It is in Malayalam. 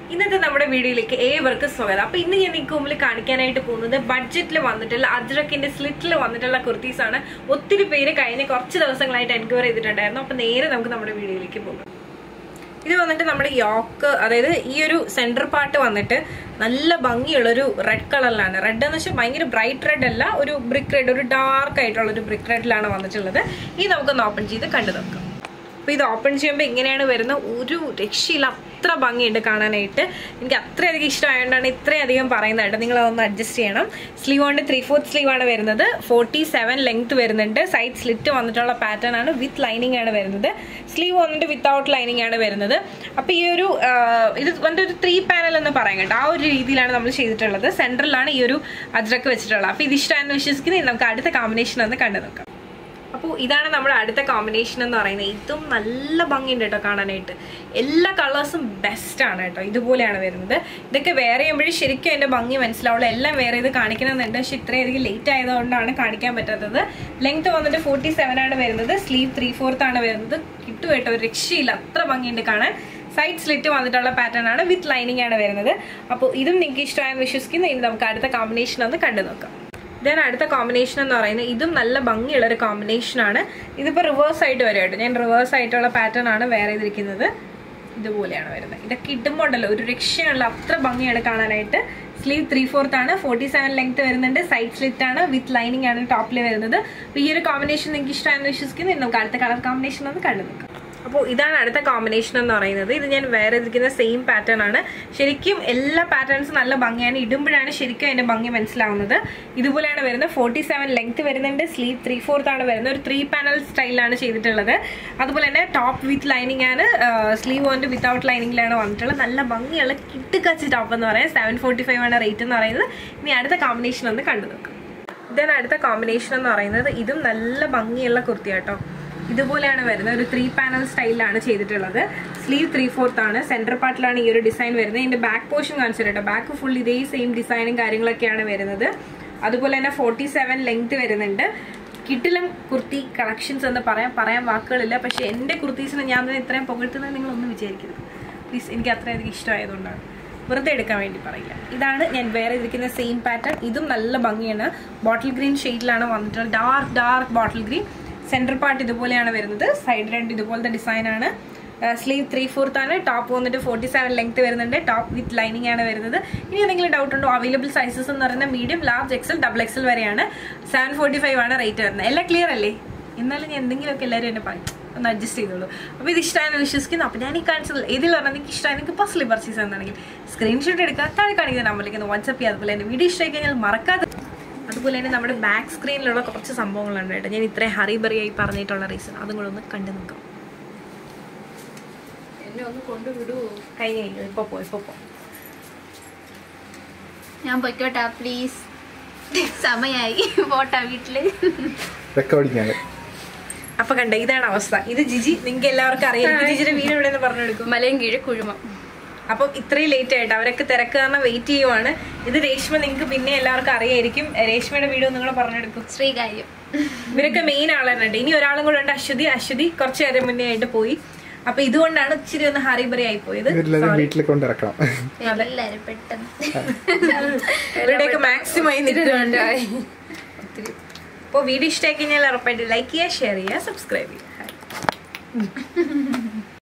ഇന്നത്തെ നമ്മുടെ വീഡിയോയിലേക്ക് ഏവർക്കും സ്വാഗതം അപ്പൊ ഇന്ന് ഞാൻ നിങ്ങൾക്ക് മുമ്പിൽ കാണിക്കാനായിട്ട് പോകുന്നത് ബഡ്ജറ്റിൽ വന്നിട്ടുള്ള അജ്രക്കിന്റെ സ്ലിറ്റിൽ വന്നിട്ടുള്ള കുർത്തീസ് ആണ് ഒത്തിരി പേര് കഴിഞ്ഞ കുറച്ച് ദിവസങ്ങളായിട്ട് എൻക്വയറി ചെയ്തിട്ടുണ്ടായിരുന്നു അപ്പൊ നേരെ നമുക്ക് നമ്മുടെ വീഡിയോയിലേക്ക് പോകാം ഇത് വന്നിട്ട് നമ്മുടെ യോക്ക് അതായത് ഈ ഒരു സെന്റർ പാർട്ട് വന്നിട്ട് നല്ല ഭംഗിയുള്ള ഒരു റെഡ് കളറിലാണ് റെഡ് എന്ന് വെച്ചാൽ ഭയങ്കര ബ്രൈറ്റ് റെഡ് അല്ല ഒരു ബ്രിക്ക് റെഡ് ഒരു ഡാർക്ക് ആയിട്ടുള്ള ഒരു ബ്രിക്ക് റെഡിലാണ് വന്നിട്ടുള്ളത് ഇത് നമുക്കൊന്ന് ഓപ്പൺ ചെയ്ത് കണ്ടു നോക്കാം അപ്പോൾ ഇത് ഓപ്പൺ ചെയ്യുമ്പോൾ ഇങ്ങനെയാണ് വരുന്നത് ഒരു രക്ഷയില്ല അത്ര ഭംഗിയുണ്ട് കാണാനായിട്ട് എനിക്ക് അത്രയധികം ഇഷ്ടമായതുകൊണ്ടാണ് ഇത്രയധികം പറയുന്നത് നിങ്ങൾ അതൊന്ന് അഡ്ജസ്റ്റ് ചെയ്യണം സ്ലീവ് കൊണ്ട് ത്രീ ഫോർത്ത് സ്ലീവ് ആണ് വരുന്നത് ഫോർട്ടി സെവൻ ലെങ്ത് വരുന്നുണ്ട് സൈഡ് സ്ലിറ്റ് വന്നിട്ടുള്ള പാറ്റേൺ ആണ് വിത്ത് ലൈനിങ് ആണ് വരുന്നത് സ്ലീവ് വന്നിട്ട് വിത്തൗട്ട് ലൈനിങ് ആണ് വരുന്നത് അപ്പോൾ ഈ ഒരു ആ, ഇത് വന്നിട്ട് ഒരു ത്രീ പാനൽ എന്ന് പറയാം കേട്ടോ ആ ഒരു രീതിയിലാണ് നമ്മൾ ചെയ്തിട്ടുള്ളത് സെൻട്രലാണ് ഈ ഒരു അജ്രക്ക് വെച്ചിട്ടുള്ളത് അപ്പോൾ ഇത് ഇഷ്ടമാണെന്ന് വിശ്വസിക്കുന്നത് ഇനി നമുക്ക് അടുത്ത കോമ്പിനേഷൻ ഒന്ന് കണ്ടു നോക്കാം അപ്പോൾ ഇതാണ് നമ്മുടെ അടുത്ത കോമ്പിനേഷൻ എന്ന് പറയുന്നത് ഇതും നല്ല ഭംഗിയുണ്ട് കേട്ടോ കാണാനായിട്ട് എല്ലാ കളേഴ്സും ബെസ്റ്റ് ആണ് കേട്ടോ ഇതുപോലെയാണ് വരുന്നത് ഇതൊക്കെ വേറെ ചെയ്യുമ്പോഴേ ശരിക്കും എൻ്റെ ഭംഗി മനസ്സിലാവുള്ളൂ എല്ലാം വേറെ ഇത് കാണിക്കണമെന്നുണ്ട് പക്ഷെ ഇത്രയധികം ലേറ്റ് ആയതുകൊണ്ടാണ് കാണിക്കാൻ പറ്റാത്തത് ലെങ്ത് വന്നിട്ട് ഫോർട്ടി സെവൻ ആണ് വരുന്നത് സ്ലീവ് ത്രീ ഫോർത്ത് ആണ് വരുന്നത് കിട്ടും കേട്ടോ ഒരു രക്ഷയില്ല അത്ര ഭംഗിയുണ്ട് കാണാൻ സൈഡ് സ്ലിറ്റ് വന്നിട്ടുള്ള പാറ്റേൺ ആണ് വിത്ത് ലൈനിങ് ആണ് വരുന്നത് അപ്പോൾ ഇതും നിങ്ങൾക്ക് ഇഷ്ടമായെന്ന് വിശ്വസിക്കുന്നു ഇനി നമുക്ക് അടുത്ത കോമ്പിനേഷൻ ഒന്ന് കണ്ടു നോക്കാം ദെൻ അടുത്ത കോമ്പിനേഷൻ എന്ന് പറയുന്നത് ഇതും നല്ല ഭംഗിയുള്ള ഒരു കോമ്പിനേഷൻ ആണ് ഇതിപ്പോൾ റിവേഴ്സ് ആയിട്ട് വരും കേട്ടോ ഞാൻ റിവേഴ്സ് ആയിട്ടുള്ള പാറ്റേൺ ആണ് വേറെ ഇതിരിക്കുന്നത് ഇതുപോലെയാണ് വരുന്നത് ഇതൊക്കെ ഇടുമ്പോൾ ഉണ്ടല്ലോ ഒരു രക്ഷയുള്ള അത്ര ഭംഗിയാണ് കാണാനായിട്ട് സ്ലീവ് ത്രീ ഫോർത്ത് ആണ് ഫോർട്ടി സെവൻ ലെങ്ത് വരുന്നുണ്ട് സൈഡ് സ്ലിറ്റ് ആണ് വിത്ത് ലൈനിങ് ആണ് ടോപ്പിൽ വരുന്നത് അപ്പോൾ ഈ ഒരു കോമ്പിനേഷൻ നിങ്ങൾക്ക് ഇഷ്ടമാണെന്ന് വിശ്വസിക്കുന്നു ഇനി നമുക്ക് അടുത്ത കളർ കോമ്പിനേഷൻ ഒന്ന് കണ്ടു നോക്കാം അപ്പോൾ ഇതാണ് അടുത്ത കോമ്പിനേഷൻ എന്ന് പറയുന്നത് ഇത് ഞാൻ വേറെ ഇരിക്കുന്ന സെയിം പാറ്റേൺ ആണ് ശരിക്കും എല്ലാ പാറ്റേൺസും നല്ല ഭംഗിയാണ് ഇടുമ്പോഴാണ് ശരിക്കും അതിന്റെ ഭംഗി മനസ്സിലാവുന്നത് ഇതുപോലെയാണ് വരുന്നത് ഫോർട്ടി സെവൻ ലെങ്ത് വരുന്നുണ്ട് സ്ലീവ് ത്രീ ഫോർത്ത് ആണ് വരുന്നത് ഒരു ത്രീ പാനൽ സ്റ്റൈലാണ് ചെയ്തിട്ടുള്ളത് അതുപോലെ തന്നെ ടോപ്പ് വിത്ത് ലൈനിങ് ആണ് സ്ലീവ് കൊണ്ട് വിത്തൗട്ട് ലൈനിങ്ങിലാണ് വന്നിട്ടുള്ളത് നല്ല ഭംഗിയുള്ള കിട്ടുകച്ച് ടോപ്പ് എന്ന് പറയാം സെവൻ ഫോർട്ടി ഫൈവ് ആണ് റേറ്റ് എന്ന് പറയുന്നത് ഇനി അടുത്ത കോമ്പിനേഷൻ ഒന്ന് കണ്ടു നോക്കാം ദെൻ അടുത്ത കോമ്പിനേഷൻ എന്ന് പറയുന്നത് ഇതും നല്ല ഭംഗിയുള്ള കുർത്തി കേട്ടോ ഇതുപോലെയാണ് വരുന്നത് ഒരു ത്രീ പാനൽ സ്റ്റൈലിലാണ് ചെയ്തിട്ടുള്ളത് സ്ലീവ് ത്രീ ഫോർത്ത് ആണ് സെന്റർ പാർട്ടിലാണ് ഈ ഒരു ഡിസൈൻ വരുന്നത് ഇതിന്റെ ബാക്ക് പോർഷൻ കാണിച്ചിട്ടുണ്ട് ബാക്ക് ഫുൾ ഇതേ സെയിം ഡിസൈനും കാര്യങ്ങളൊക്കെയാണ് വരുന്നത് അതുപോലെ തന്നെ ഫോർട്ടി സെവൻ ലെങ്ത് വരുന്നുണ്ട് കിട്ടിലും കുർത്തി കളക്ഷൻസ് എന്ന് പറയാൻ പറയാൻ വാക്കുകളില്ല പക്ഷെ എൻ്റെ കുർത്തീസിന് ഞാൻ തന്നെ ഇത്രയും പുകഴ്ത്തുന്നത് നിങ്ങളൊന്നും വിചാരിക്കരുത് പ്ലീസ് എനിക്ക് അത്രയധികം ഇഷ്ടമായതുകൊണ്ടാണ് വെറുതെ എടുക്കാൻ വേണ്ടി പറയില്ല ഇതാണ് ഞാൻ വേറെ ഇരിക്കുന്ന സെയിം പാറ്റേൺ ഇതും നല്ല ഭംഗിയാണ് ബോട്ടിൽ ഗ്രീൻ ഷെയ്ഡിലാണ് വന്നിട്ടുള്ളത് dark dark bottle green centre part ഇതുപോലെയാണ് വരുന്നത് സൈഡ് രണ്ട് ഇതുപോലത്തെ ഡിസൈൻ ആണ് സ്ലീവ് ത്രീ ഫോർത്ത് ആണ് ടോപ്പ് വന്നിട്ട് ഫോർട്ടി സെവൻ ലെങ്ത് വരുന്നുണ്ട് ടോപ്പ് വിത്ത് ലൈനിങ് ആണ് വരുന്നത് ഇനി എന്തെങ്കിലും ഡൗട്ട് ഉണ്ടോ അവൈലബിൾ സൈസസ് എന്ന് പറയുന്നത് medium large XL double XL വരെയാണ് സെവൻ ഫോർട്ടി ഫൈവ് ആണ് റേറ്റ് വരുന്നത് എല്ലാം ക്ലിയർ അല്ലേ എന്നാലും ഞാൻ എന്തെങ്കിലുമൊക്കെ എല്ലാവരും എന്നെ പറയും ഒന്ന് അഡ്ജസ്റ്റ് ചെയ്തോളൂ അപ്പോൾ ഇത് ഇഷ്ടമായെന്ന് വിശ്വസിക്കുന്നു അപ്പോൾ ഞാൻ ഈ കാണിച്ചത് ഇതിൽ പറഞ്ഞാൽ എനിക്ക് ഇഷ്ടമായി നിങ്ങൾക്ക് ഇപ്പോൾ സ്ലീപ്പർ സീസൺ എന്നാണെങ്കിൽ സ്ക്രീൻഷോട്ട് എടുക്കുക താഴെ കാണിക്കുന്ന നമ്പറിലേക്ക് ഒന്ന് വാട്സപ്പ് ചെയ്യുക അതുപോലെ തന്നെ വീഡിയോ ഇഷ്ടമായി കഴിഞ്ഞാൽ മറക്കാതെ അതുപോലെ തന്നെ നമ്മുടെ ബാക്ക് സ്ക്രീനിലുള്ള കുറച്ച് സംഭവങ്ങളുണ്ട് കേട്ടോ ഞാൻ ഇത്രയും ഹറിബറിയായി പറഞ്ഞിട്ടുള്ള റീസൺ അതും കൂടെ ഒന്ന് കണ്ടു നോക്കാം എന്നെ ഒന്ന് കൊണ്ടുവിടൂ കഴിഞ്ഞ് കഴിഞ്ഞു ഇപ്പോൾ പോ ഇപ്പോൾ പോ ഞാൻ പൊയ്ക്കോട്ടാ പ്ലീസ് സമയായി പോട്ടാ വീട്ടില് റെക്കോർഡിംഗ് ആണ് അപ്പൊ കണ്ട ഇതാണ് അവസ്ഥ ഇത് ജിജി നിങ്ങൾക്ക് എല്ലാവർക്കും അറിയാം എനിക്ക് ജിജിയുടെ വീട് എവിടെയെന്ന് പറഞ്ഞു കൊടുക്കും മലയും കീഴ് കുഴുമം അപ്പം ഇത്രയും ലേറ്റ് ആയിട്ട് അവരൊക്കെ തിരക്ക് കാരണം വെയിറ്റ് ചെയ്യുവാണ് ഇത് രേഷ്മ നിങ്ങൾക്ക് പിന്നെ എല്ലാവർക്കും അറിയായിരിക്കും രേഷ്മയുടെ വീഡിയോ നിങ്ങൾ പറഞ്ഞെടുക്കും ശ്രീകാര്യം ഇവരൊക്കെ മെയിൻ ആളാണ് ഇനി ഒരാളും കൂടെ ഉണ്ട് അശ്വതി അശ്വതി കുറച്ചു നേരം മുന്നേ ആയിട്ട് പോയി അപ്പൊ ഇതുകൊണ്ടാണ് ഇച്ചിരി ഒന്ന് ഹറിബറി ആയി പോയത് ഇവരെല്ലാരും വീട്ടിൽ കൊണ്ടിറക്കണം എല്ലാരും പെട്ടെന്ന് ഇവരുടെയൊക്കെ മാക്സിമം ആയി നിൽക്കുന്നുണ്ട് അപ്പോൾ വീഡിയോ ഇഷ്ടമായി കഴിഞ്ഞാൽ ഉറപ്പായിട്ട് ലൈക്ക് ചെയ്യുക ഷെയർ ചെയ്യുക സബ്സ്ക്രൈബ് ചെയ്യുക